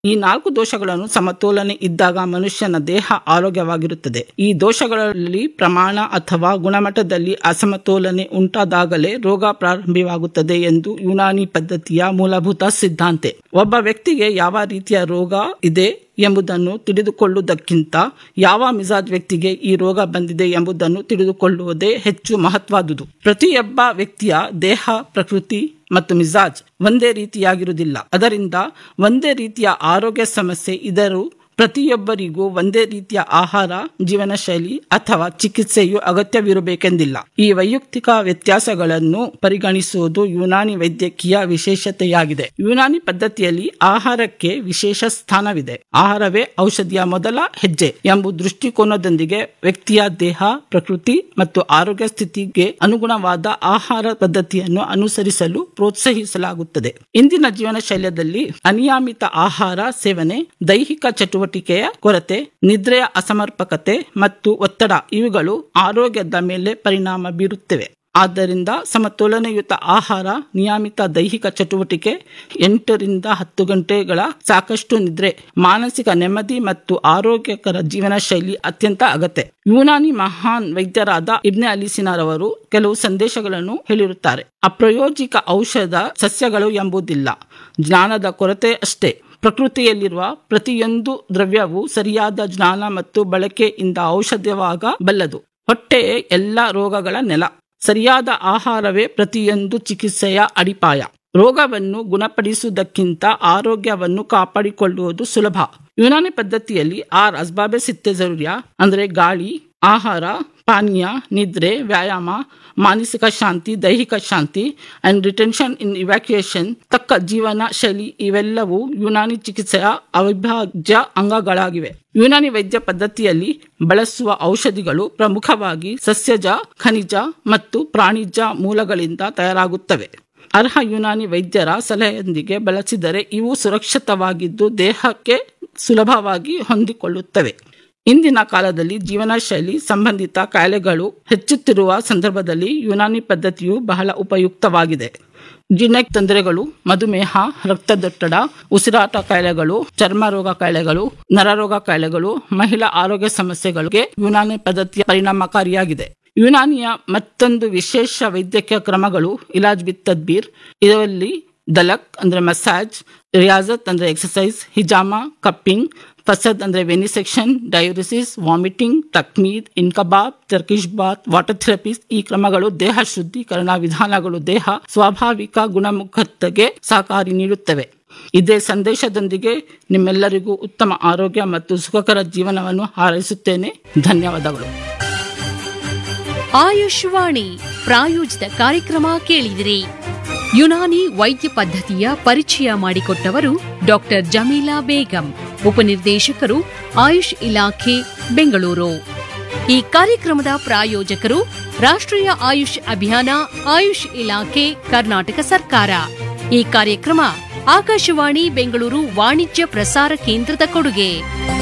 ಈ ನಾಲ್ಕು ದೋಷಗಳನ್ನು ಸಮತೋಲನೆ ಇದ್ದಾಗ ಮನುಷ್ಯನ ದೇಹ ಆರೋಗ್ಯವಾಗಿರುತ್ತದೆ ಈ ದೋಷಗಳಲ್ಲಿ ಪ್ರಮಾಣ ಅಥವಾ ಗುಣಮಟ್ಟದಲ್ಲಿ ಅಸಮತೋಲನೆ ಉಂಟಾದಾಗಲೇ ರೋಗ ಪ್ರಾರಂಭವಾಗುತ್ತದೆ ಎಂದು ಯುನಾನಿ ಪದ್ಧತಿಯ ಮೂಲಭೂತ ಸಿದ್ಧಾಂತೆ ಒಬ್ಬ ವ್ಯಕ್ತಿಗೆ ಯಾವ ರೀತಿಯ ರೋಗ ಇದೆ ಎಂಬುದನ್ನು ತಿಳಿದುಕೊಳ್ಳುವುದಕ್ಕಿಂತ ಯಾವ ಮಿಜಾಜ್ ವ್ಯಕ್ತಿಗೆ ಈ ರೋಗ ಬಂದಿದೆ ಎಂಬುದನ್ನು ತಿಳಿದುಕೊಳ್ಳುವುದೇ ಹೆಚ್ಚು ಮಹತ್ವದುದು ಪ್ರತಿಯೊಬ್ಬ ವ್ಯಕ್ತಿಯ ದೇಹ ಪ್ರಕೃತಿ ಮತ್ತು ಮಿಜಾಜ್ ಒಂದೇ ರೀತಿಯಾಗಿರುವುದಿಲ್ಲ ಅದರಿಂದ ಒಂದೇ ರೀತಿಯ ಆರೋಗ್ಯ ಸಮಸ್ಯೆ ಇದರೂ ಪ್ರತಿಯೊಬ್ಬರಿಗೂ ಒಂದೇ ರೀತಿಯ ಆಹಾರ ಜೀವನ ಶೈಲಿ ಅಥವಾ ಚಿಕಿತ್ಸೆಯು ಅಗತ್ಯವಿರಬೇಕೆಂದಿಲ್ಲ ಈ ವೈಯಕ್ತಿಕ ವ್ಯತ್ಯಾಸಗಳನ್ನು ಪರಿಗಣಿಸುವುದು ಯುನಾನಿ ವೈದ್ಯಕೀಯ ವಿಶೇಷತೆಯಾಗಿದೆ ಯುನಾನಿ ಪದ್ಧತಿಯಲ್ಲಿ ಆಹಾರಕ್ಕೆ ವಿಶೇಷ ಸ್ಥಾನವಿದೆ ಆಹಾರವೇ ಔಷಧಿಯ ಮೊದಲ ಹೆಜ್ಜೆ ಎಂಬ ದೃಷ್ಟಿಕೋನದೊಂದಿಗೆ ವ್ಯಕ್ತಿಯ ದೇಹ ಪ್ರಕೃತಿ ಮತ್ತು ಆರೋಗ್ಯ ಸ್ಥಿತಿಗೆ ಅನುಗುಣವಾದ ಆಹಾರ ಪದ್ಧತಿಯನ್ನು ಅನುಸರಿಸಲು ಪ್ರೋತ್ಸಾಹಿಸಲಾಗುತ್ತದೆ ಇಂದಿನ ಜೀವನ ಶೈಲಿಯಲ್ಲಿ ಅನಿಯಮಿತ ಆಹಾರ ಸೇವನೆ ದೈಹಿಕ ಚಟುವಟಿಕೆಯ ಕೊರತೆ ನಿದ್ರೆಯ ಅಸಮರ್ಪಕತೆ ಮತ್ತು ಒತ್ತಡ ಇವುಗಳು ಆರೋಗ್ಯದ ಮೇಲೆ ಪರಿಣಾಮ ಬೀರುತ್ತವೆ ಆದ್ದರಿಂದ ಸಮತೋಲನಯುತ ಆಹಾರ ನಿಯಮಿತ ದೈಹಿಕ ಚಟುವಟಿಕೆ ಎಂಟರಿಂದ ಹತ್ತು ಗಂಟೆಗಳ ಸಾಕಷ್ಟು ನಿದ್ರೆ ಮಾನಸಿಕ ನೆಮ್ಮದಿ ಮತ್ತು ಆರೋಗ್ಯಕರ ಜೀವನ ಶೈಲಿ ಅತ್ಯಂತ ಅಗತ್ಯ ಯುನಾನಿ ಮಹಾನ್ ವೈದ್ಯರಾದ ಇಬ್ನೆ ಅಲಿಸಿನಾರವರು ಕೆಲವು ಸಂದೇಶಗಳನ್ನು ಹೇಳಿರುತ್ತಾರೆ ಅಪ್ರಯೋಜಿಕ ಔಷಧ ಸಸ್ಯಗಳು ಎಂಬುದಿಲ್ಲ ಜ್ಞಾನದ ಕೊರತೆ ಅಷ್ಟೇ ಪ್ರಕೃತಿಯಲ್ಲಿರುವ ಪ್ರತಿಯೊಂದು ದ್ರವ್ಯವು ಸರಿಯಾದ ಜ್ಞಾನ ಮತ್ತು ಬಳಕೆಯಿಂದ ಔಷಧವಾಗಬಲ್ಲದು ಹೊಟ್ಟೆ ಎಲ್ಲ ರೋಗಗಳ ನೆಲ ಸರಿಯಾದ ಆಹಾರವೇ ಪ್ರತಿಯೊಂದು ಚಿಕಿತ್ಸೆಯ ಅಡಿಪಾಯ ರೋಗವನ್ನು ಗುಣಪಡಿಸುವುದಕ್ಕಿಂತ ಆರೋಗ್ಯವನ್ನು ಕಾಪಾಡಿಕೊಳ್ಳುವುದು ಸುಲಭ ಯುನಾನಿ ಪದ್ಧತಿಯಲ್ಲಿ ಆರ್ ಅಸ್ಬಾಬೆ ಸಿತ್ತೆ ಜರುರ್ಯ ಅಂದ್ರೆ ಗಾಳಿ ಆಹಾರ ಪಾನೀಯ ನಿದ್ರೆ ವ್ಯಾಯಾಮ ಮಾನಸಿಕ ಶಾಂತಿ ದೈಹಿಕ ಶಾಂತಿ ಅಂಡ್ ರಿಟೆನ್ಷನ್ ಇನ್ ಇವ್ಯಾಕ್ಯುಯೇಷನ್ ತಕ್ಕ ಜೀವನ ಶೈಲಿ ಇವೆಲ್ಲವೂ ಯುನಾನಿ ಚಿಕಿತ್ಸೆಯ ಅವಿಭಾಜ್ಯ ಅಂಗಗಳಾಗಿವೆ ಯುನಾನಿ ವೈದ್ಯ ಪದ್ಧತಿಯಲ್ಲಿ ಬಳಸುವ ಔಷಧಿಗಳು ಪ್ರಮುಖವಾಗಿ ಸಸ್ಯಜ ಖನಿಜ ಮತ್ತು ಪ್ರಾಣಿಜ ಮೂಲಗಳಿಂದ ತಯಾರಾಗುತ್ತವೆ ಅರ್ಹ ಯುನಾನಿ ವೈದ್ಯರ ಸಲಹೆಯೊಂದಿಗೆ ಬಳಸಿದರೆ ಇವು ಸುರಕ್ಷಿತವಾಗಿದ್ದು ದೇಹಕ್ಕೆ ಸುಲಭವಾಗಿ ಹೊಂದಿಕೊಳ್ಳುತ್ತವೆ ಇಂದಿನ ಕಾಲದಲ್ಲಿ ಜೀವನ ಶೈಲಿ ಸಂಬಂಧಿತ ಕಾಯಿಲೆಗಳು ಹೆಚ್ಚುತ್ತಿರುವ ಸಂದರ್ಭದಲ್ಲಿ ಯುನಾನಿ ಪದ್ಧತಿಯು ಬಹಳ ಉಪಯುಕ್ತವಾಗಿದೆ ಜೀರ್ಣಕ್ ತೊಂದರೆಗಳು ಮಧುಮೇಹ ರಕ್ತದೊತ್ತಡ ಉಸಿರಾಟ ಕಾಯಿಲೆಗಳು ಚರ್ಮ ರೋಗ ಕಾಯಿಲೆಗಳು ನರರೋಗ ಕಾಯಿಲೆಗಳು ಮಹಿಳಾ ಆರೋಗ್ಯ ಸಮಸ್ಯೆಗಳಿಗೆ ಯುನಾನಿ ಪದ್ಧತಿಯ ಪರಿಣಾಮಕಾರಿಯಾಗಿದೆ ಯುನಾನಿಯ ಮತ್ತೊಂದು ವಿಶೇಷ ವೈದ್ಯಕೀಯ ಕ್ರಮಗಳು ಇಲಾಜ್ ಬಿತ್ ತದ್ಬೀರ್ ಇದರಲ್ಲಿ ದಲಕ್ ಅಂದ್ರೆ ಮಸಾಜ್ ರಿಯಾಜತ್ ಅಂದ್ರೆ ಎಕ್ಸಸೈಸ್ ಹಿಜಾಮ ಕಪ್ಪಿಂಗ್ ಫಸದ್ ಅಂದ್ರೆ ವೆನಿಸೆಕ್ಷನ್ ಡಯೂರಿಸಿಸ್ ವಾಮಿಟಿಂಗ್ ಟಕ್ಮೀದ್ ಇನ್ಕಬಾಬ್ ಟರ್ಕಿಶ್ ಬಾತ್ ವಾಟರ್ ಥೆರಪೀಸ್ ಈ ಕ್ರಮಗಳು ದೇಹ ಶುದ್ಧೀಕರಣ ವಿಧಾನಗಳು ದೇಹ ಸ್ವಾಭಾವಿಕ ಗುಣಮುಖತೆಗೆ ಸಹಕಾರಿ ನೀಡುತ್ತವೆ ಇದೇ ಸಂದೇಶದೊಂದಿಗೆ ನಿಮ್ಮೆಲ್ಲರಿಗೂ ಉತ್ತಮ ಆರೋಗ್ಯ ಮತ್ತು ಸುಖಕರ ಜೀವನವನ್ನು ಹಾರೈಸುತ್ತೇನೆ ಧನ್ಯವಾದಗಳು ಆಯುಷ್ವಾಣಿ ಪ್ರಾಯೋಜಿತ ಕಾರ್ಯಕ್ರಮ ಕೇಳಿದಿರಿ ಯುನಾನಿ ವೈದ್ಯ ಪದ್ಧತಿಯ ಪರಿಚಯ ಮಾಡಿಕೊಟ್ಟವರು ಡಾಕ್ಟರ್ ಜಮೀಲಾ ಬೇಗಂ ಉಪನಿರ್ದೇಶಕರು ಆಯುಷ್ ಇಲಾಖೆ ಬೆಂಗಳೂರು ಈ ಕಾರ್ಯಕ್ರಮದ ಪ್ರಾಯೋಜಕರು ರಾಷ್ಟ್ರೀಯ ಆಯುಷ್ ಅಭಿಯಾನ ಆಯುಷ್ ಇಲಾಖೆ ಕರ್ನಾಟಕ ಸರ್ಕಾರ ಈ ಕಾರ್ಯಕ್ರಮ ಆಕಾಶವಾಣಿ ಬೆಂಗಳೂರು ವಾಣಿಜ್ಯ ಪ್ರಸಾರ ಕೇಂದ್ರದ ಕೊಡುಗೆ